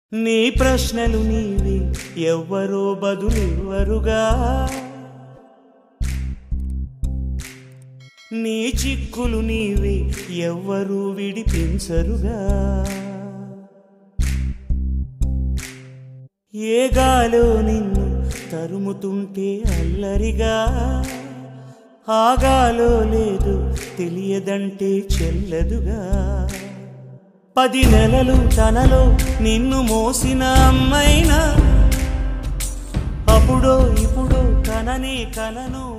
నీ ప్రశ్నలు నీవి ఎవ్వరో బదులెవ్వరుగా నీ చిక్కులు నీవి ఎవ్వరూ విడిపించరుగా ఏ గాలో నిన్ను తరుముతుంటే అల్లరిగా ఆగాలో లేదు తెలియదంటే చెల్లదుగా పది నెలలు తనలో నిన్ను మోసిన అమ్మైనా అప్పుడో ఇప్పుడో కననే కలను